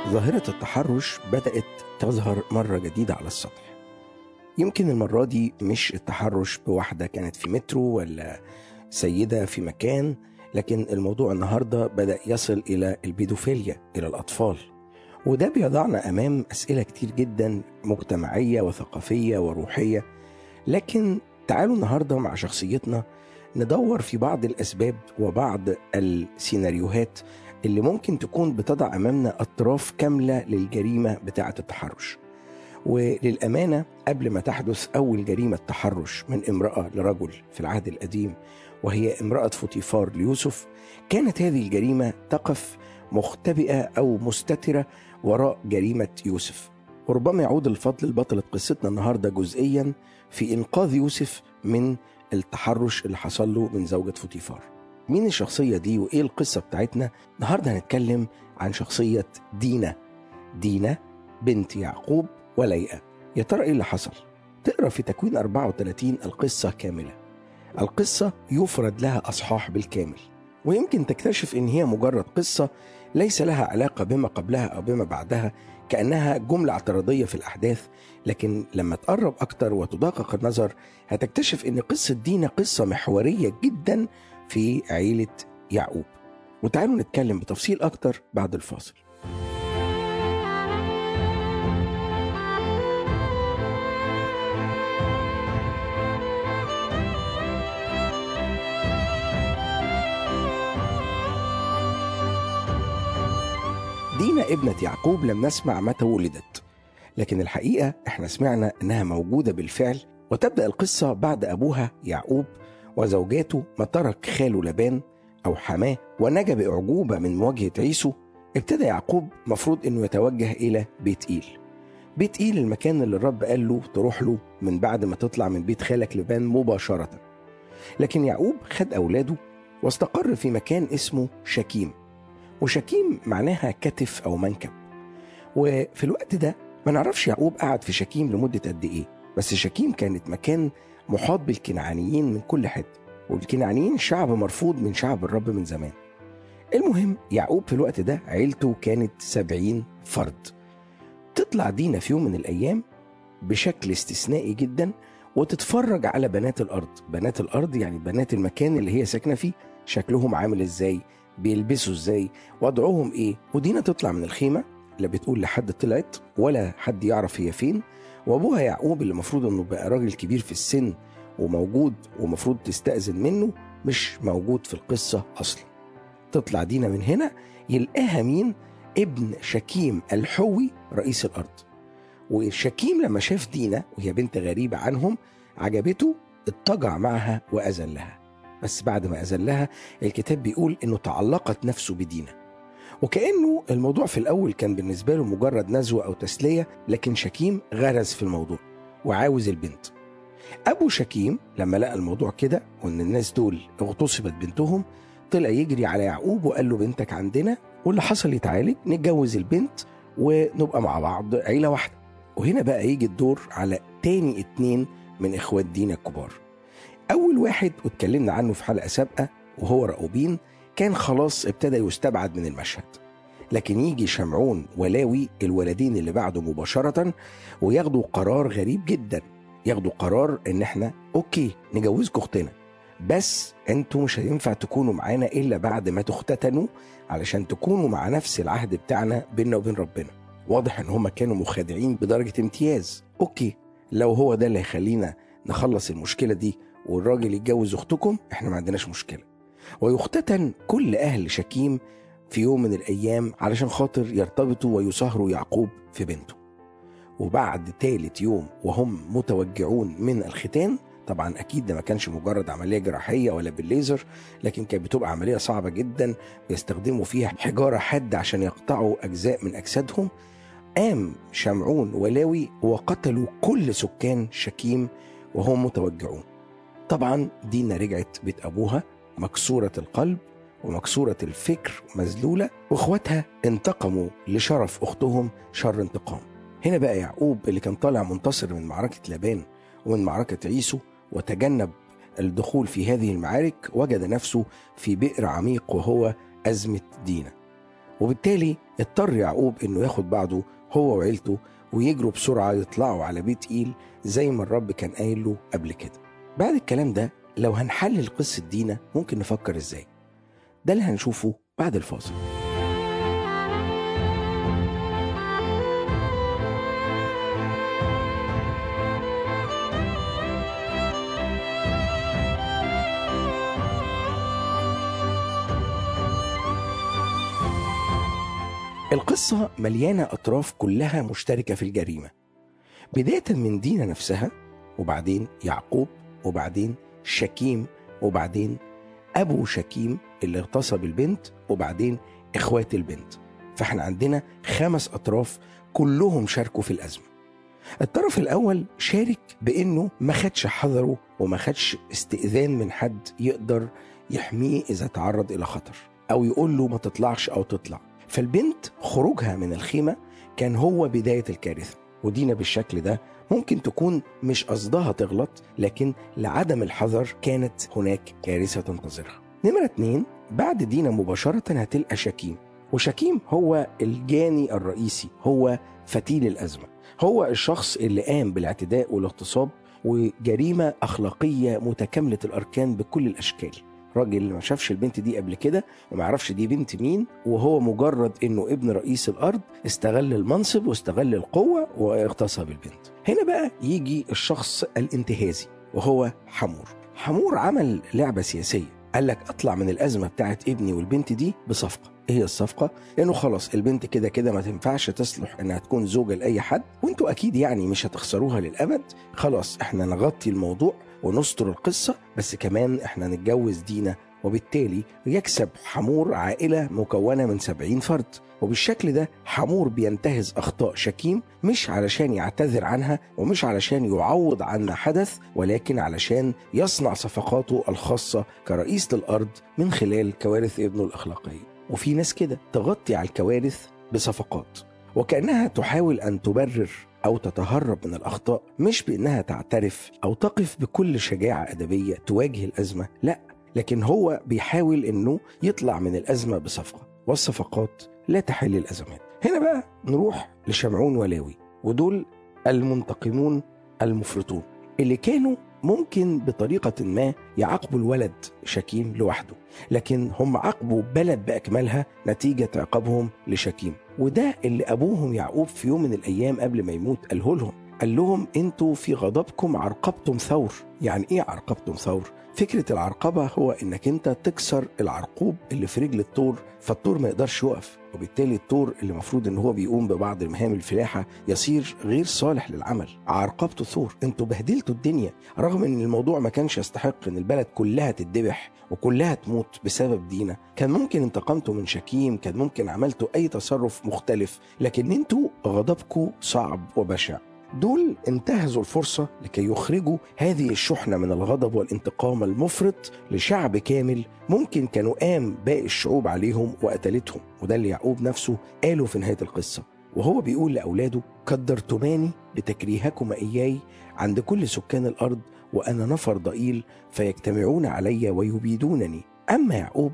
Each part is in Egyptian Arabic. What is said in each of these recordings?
ظاهرة التحرش بدأت تظهر مرة جديدة على السطح يمكن المرة دي مش التحرش بواحدة كانت في مترو ولا سيدة في مكان لكن الموضوع النهاردة بدأ يصل إلى البيدوفيليا إلى الأطفال وده بيضعنا أمام أسئلة كتير جدا مجتمعية وثقافية وروحية لكن تعالوا النهاردة مع شخصيتنا ندور في بعض الأسباب وبعض السيناريوهات اللي ممكن تكون بتضع أمامنا أطراف كاملة للجريمة بتاعة التحرش وللأمانة قبل ما تحدث أول جريمة تحرش من امرأة لرجل في العهد القديم وهي امرأة فوتيفار ليوسف كانت هذه الجريمة تقف مختبئة أو مستترة وراء جريمة يوسف وربما يعود الفضل لبطلة قصتنا النهاردة جزئيا في إنقاذ يوسف من التحرش اللي حصل له من زوجة فوتيفار مين الشخصية دي وإيه القصة بتاعتنا النهاردة هنتكلم عن شخصية دينا دينا بنت يعقوب وليئة يا ترى إيه اللي حصل تقرأ في تكوين 34 القصة كاملة القصة يفرد لها أصحاح بالكامل ويمكن تكتشف إن هي مجرد قصة ليس لها علاقة بما قبلها أو بما بعدها كأنها جملة اعتراضية في الأحداث لكن لما تقرب أكتر وتدقق النظر هتكتشف إن قصة دينا قصة محورية جدا في عيلة يعقوب وتعالوا نتكلم بتفصيل أكتر بعد الفاصل دينا ابنة يعقوب لم نسمع متى ولدت لكن الحقيقة احنا سمعنا انها موجودة بالفعل وتبدأ القصة بعد أبوها يعقوب وزوجاته ما ترك خاله لبان أو حماه ونجا بأعجوبة من مواجهة عيسو ابتدى يعقوب مفروض انه يتوجه إلى بيت إيل بيت إيل المكان اللي الرب قال له تروح له من بعد ما تطلع من بيت خالك لبان مباشرة لكن يعقوب خد أولاده واستقر في مكان اسمه شكيم وشكيم معناها كتف أو منكب وفي الوقت ده ما نعرفش يعقوب قعد في شكيم لمدة قد إيه بس شكيم كانت مكان محاط بالكنعانيين من كل حتة والكنعانيين شعب مرفوض من شعب الرب من زمان المهم يعقوب في الوقت ده عيلته كانت سبعين فرد تطلع دينا في يوم من الأيام بشكل استثنائي جدا وتتفرج على بنات الأرض بنات الأرض يعني بنات المكان اللي هي ساكنة فيه شكلهم عامل إزاي بيلبسوا إزاي وضعهم إيه ودينا تطلع من الخيمة لا بتقول لحد طلعت ولا حد يعرف هي فين وابوها يعقوب اللي المفروض انه بقى راجل كبير في السن وموجود ومفروض تستأذن منه مش موجود في القصة أصلا تطلع دينا من هنا يلقاها مين ابن شكيم الحوي رئيس الأرض وشكيم لما شاف دينا وهي بنت غريبة عنهم عجبته اتجع معها وأذن لها بس بعد ما أذن لها الكتاب بيقول إنه تعلقت نفسه بدينا وكأنه الموضوع في الأول كان بالنسبة له مجرد نزوة أو تسلية لكن شكيم غرز في الموضوع وعاوز البنت أبو شكيم لما لقى الموضوع كده وإن الناس دول اغتصبت بنتهم طلع يجري على يعقوب وقال له بنتك عندنا واللي حصل يتعالج نتجوز البنت ونبقى مع بعض عيلة واحدة وهنا بقى يجي الدور على تاني اتنين من إخوات دينا الكبار أول واحد واتكلمنا عنه في حلقة سابقة وهو رأوبين كان خلاص ابتدى يستبعد من المشهد لكن يجي شمعون ولاوي الولدين اللي بعده مباشرة وياخدوا قرار غريب جدا ياخدوا قرار ان احنا اوكي نجوزكم اختنا بس انتوا مش هينفع تكونوا معانا الا بعد ما تختتنوا علشان تكونوا مع نفس العهد بتاعنا بيننا وبين ربنا واضح ان هما كانوا مخادعين بدرجة امتياز اوكي لو هو ده اللي هيخلينا نخلص المشكلة دي والراجل يتجوز اختكم احنا ما عندناش مشكلة ويختتن كل أهل شكيم في يوم من الأيام علشان خاطر يرتبطوا ويصهروا يعقوب في بنته وبعد تالت يوم وهم متوجعون من الختان طبعا اكيد ده ما كانش مجرد عمليه جراحيه ولا بالليزر لكن كانت بتبقى عمليه صعبه جدا بيستخدموا فيها حجاره حاده عشان يقطعوا اجزاء من اجسادهم قام شمعون ولاوي وقتلوا كل سكان شكيم وهم متوجعون طبعا دينا رجعت بيت ابوها مكسورة القلب ومكسورة الفكر مذلولة واخواتها انتقموا لشرف اختهم شر انتقام هنا بقى يعقوب اللي كان طالع منتصر من معركة لابان ومن معركة عيسو وتجنب الدخول في هذه المعارك وجد نفسه في بئر عميق وهو أزمة دينا وبالتالي اضطر يعقوب انه ياخد بعضه هو وعيلته ويجروا بسرعة يطلعوا على بيت إيل زي ما الرب كان قايل له قبل كده بعد الكلام ده لو هنحلل قصة دينا ممكن نفكر ازاي ده اللي هنشوفه بعد الفاصل القصة مليانة أطراف كلها مشتركة في الجريمة بداية من دينا نفسها وبعدين يعقوب وبعدين شكيم وبعدين أبو شكيم اللي اغتصب البنت وبعدين إخوات البنت فاحنا عندنا خمس أطراف كلهم شاركوا في الأزمة الطرف الأول شارك بإنه ما خدش حذره وما خدش استئذان من حد يقدر يحميه إذا تعرض إلى خطر أو يقول له ما تطلعش أو تطلع فالبنت خروجها من الخيمة كان هو بداية الكارثة ودينا بالشكل ده ممكن تكون مش قصدها تغلط لكن لعدم الحذر كانت هناك كارثة تنتظرها نمرة اتنين بعد دينا مباشرة هتلقى شكيم وشكيم هو الجاني الرئيسي هو فتيل الأزمة هو الشخص اللي قام بالاعتداء والاغتصاب وجريمة أخلاقية متكاملة الأركان بكل الأشكال راجل ما شافش البنت دي قبل كده وما يعرفش دي بنت مين وهو مجرد انه ابن رئيس الارض استغل المنصب واستغل القوه واغتصب البنت هنا بقى يجي الشخص الانتهازي وهو حمور حمور عمل لعبه سياسيه قال لك اطلع من الازمه بتاعت ابني والبنت دي بصفقه ايه هي الصفقه لانه خلاص البنت كده كده ما تنفعش تصلح انها تكون زوجه لاي حد وانتوا اكيد يعني مش هتخسروها للابد خلاص احنا نغطي الموضوع ونستر القصه بس كمان احنا نتجوز دينا وبالتالي يكسب حمور عائله مكونه من 70 فرد وبالشكل ده حمور بينتهز اخطاء شكيم مش علشان يعتذر عنها ومش علشان يعوض عن ما حدث ولكن علشان يصنع صفقاته الخاصه كرئيس الارض من خلال كوارث ابنه الاخلاقيه وفي ناس كده تغطي على الكوارث بصفقات وكانها تحاول ان تبرر او تتهرب من الاخطاء مش بانها تعترف او تقف بكل شجاعه ادبيه تواجه الازمه لا لكن هو بيحاول انه يطلع من الازمه بصفقه والصفقات لا تحل الازمات هنا بقى نروح لشمعون ولاوي ودول المنتقمون المفرطون اللي كانوا ممكن بطريقة ما يعاقبوا الولد شكيم لوحده لكن هم عاقبوا بلد بأكملها نتيجة عقابهم لشكيم وده اللي أبوهم يعقوب في يوم من الأيام قبل ما يموت قاله لهم قال لهم انتوا في غضبكم عرقبتم ثور يعني ايه عرقبتم ثور فكرة العرقبة هو انك انت تكسر العرقوب اللي في رجل الطور فالطور ما يقدرش يقف وبالتالي الطور اللي المفروض ان هو بيقوم ببعض مهام الفلاحة يصير غير صالح للعمل عرقبته ثور انتوا بهدلتوا الدنيا رغم ان الموضوع ما كانش يستحق ان البلد كلها تتذبح وكلها تموت بسبب دينا كان ممكن انتقمتوا من شكيم كان ممكن عملتوا اي تصرف مختلف لكن انتوا غضبكم صعب وبشع دول انتهزوا الفرصة لكي يخرجوا هذه الشحنة من الغضب والانتقام المفرط لشعب كامل ممكن كانوا قام باقي الشعوب عليهم وقتلتهم وده اللي يعقوب نفسه قاله في نهاية القصة وهو بيقول لأولاده قدرتماني بتكريهكما إياي عند كل سكان الأرض وأنا نفر ضئيل فيجتمعون علي ويبيدونني أما يعقوب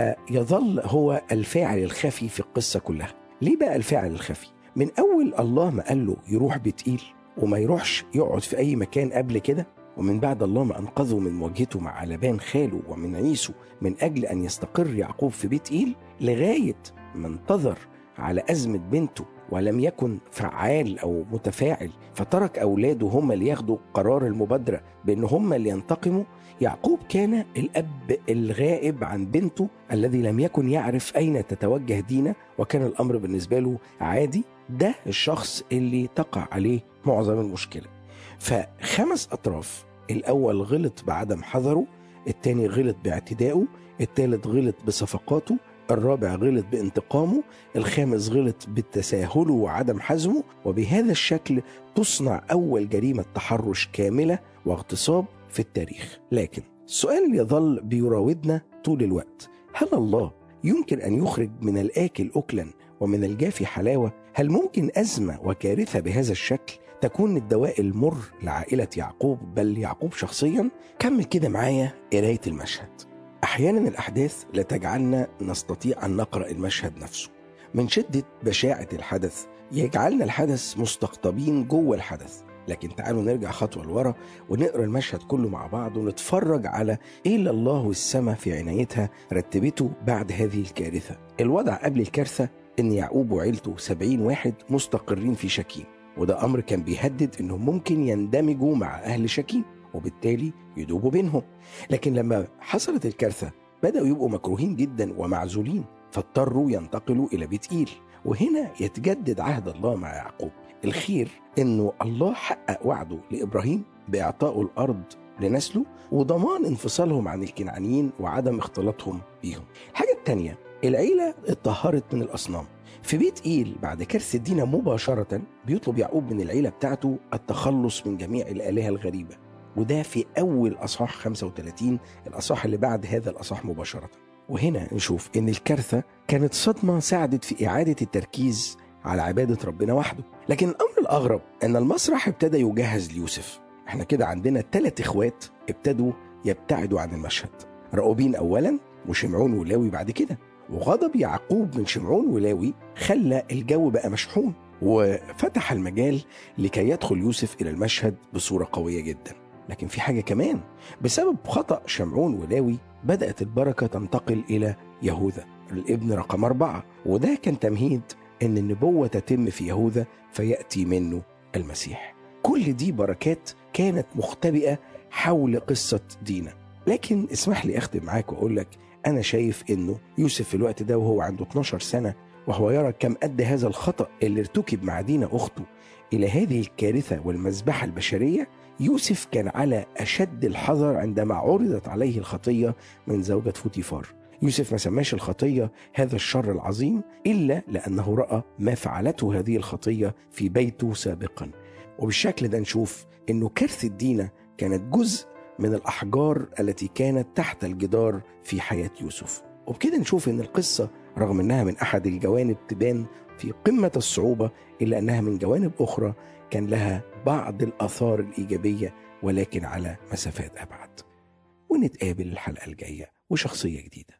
فيظل هو الفاعل الخفي في القصة كلها ليه بقى الفاعل الخفي؟ من اول الله ما قال له يروح بتقيل وما يروحش يقعد في اي مكان قبل كده ومن بعد الله ما انقذه من مواجهته مع لبان خاله ومن عيسو من اجل ان يستقر يعقوب في بيت ايل لغايه ما انتظر على ازمه بنته ولم يكن فعال او متفاعل فترك اولاده هم اللي ياخدوا قرار المبادره بان هم اللي ينتقموا يعقوب كان الاب الغائب عن بنته الذي لم يكن يعرف اين تتوجه دينا وكان الامر بالنسبه له عادي ده الشخص اللي تقع عليه معظم المشكله فخمس اطراف الاول غلط بعدم حذره التاني غلط باعتدائه التالت غلط بصفقاته الرابع غلط بانتقامه الخامس غلط بتساهله وعدم حزمه وبهذا الشكل تصنع أول جريمة تحرش كاملة واغتصاب في التاريخ لكن السؤال اللي يظل بيراودنا طول الوقت هل الله يمكن أن يخرج من الآكل أكلا ومن الجافي حلاوة هل ممكن أزمة وكارثة بهذا الشكل تكون الدواء المر لعائلة يعقوب بل يعقوب شخصيا كمل كده معايا قراية المشهد أحيانا الأحداث لا تجعلنا نستطيع أن نقرأ المشهد نفسه من شدة بشاعة الحدث يجعلنا الحدث مستقطبين جوه الحدث لكن تعالوا نرجع خطوة لورا ونقرا المشهد كله مع بعض ونتفرج على ايه اللي الله والسماء في عنايتها رتبته بعد هذه الكارثة الوضع قبل الكارثة ان يعقوب وعيلته سبعين واحد مستقرين في شكيم وده امر كان بيهدد انهم ممكن يندمجوا مع اهل شكيم وبالتالي يدوبوا بينهم لكن لما حصلت الكارثة بدأوا يبقوا مكروهين جدا ومعزولين فاضطروا ينتقلوا إلى بيت إيل وهنا يتجدد عهد الله مع يعقوب الخير انه الله حقق وعده لابراهيم باعطائه الارض لنسله وضمان انفصالهم عن الكنعانيين وعدم اختلاطهم بيهم. الحاجه الثانيه العيله اتطهرت من الاصنام. في بيت ايل بعد كارثه دينا مباشره بيطلب يعقوب من العيله بتاعته التخلص من جميع الالهه الغريبه. وده في اول اصحاح 35 الاصحاح اللي بعد هذا الاصحاح مباشره. وهنا نشوف ان الكارثه كانت صدمه ساعدت في اعاده التركيز على عبادة ربنا وحده لكن الأمر الأغرب أن المسرح ابتدى يجهز ليوسف احنا كده عندنا ثلاث إخوات ابتدوا يبتعدوا عن المشهد رأوبين أولا وشمعون ولاوي بعد كده وغضب يعقوب من شمعون ولاوي خلى الجو بقى مشحون وفتح المجال لكي يدخل يوسف إلى المشهد بصورة قوية جدا لكن في حاجة كمان بسبب خطأ شمعون ولاوي بدأت البركة تنتقل إلى يهوذا الابن رقم أربعة وده كان تمهيد ان النبوه تتم في يهوذا فياتي منه المسيح. كل دي بركات كانت مختبئه حول قصه دينا. لكن اسمح لي اختم معاك واقول لك انا شايف انه يوسف في الوقت ده وهو عنده 12 سنه وهو يرى كم ادى هذا الخطا اللي ارتكب مع دينا اخته الى هذه الكارثه والمذبحه البشريه يوسف كان على اشد الحذر عندما عرضت عليه الخطيه من زوجة فوتيفار يوسف ما سماش الخطية هذا الشر العظيم إلا لأنه رأى ما فعلته هذه الخطية في بيته سابقا وبالشكل ده نشوف أنه كارثة دينا كانت جزء من الأحجار التي كانت تحت الجدار في حياة يوسف وبكده نشوف أن القصة رغم أنها من أحد الجوانب تبان في قمة الصعوبة إلا أنها من جوانب أخرى كان لها بعض الآثار الإيجابية ولكن على مسافات أبعد ونتقابل الحلقة الجاية وشخصية جديدة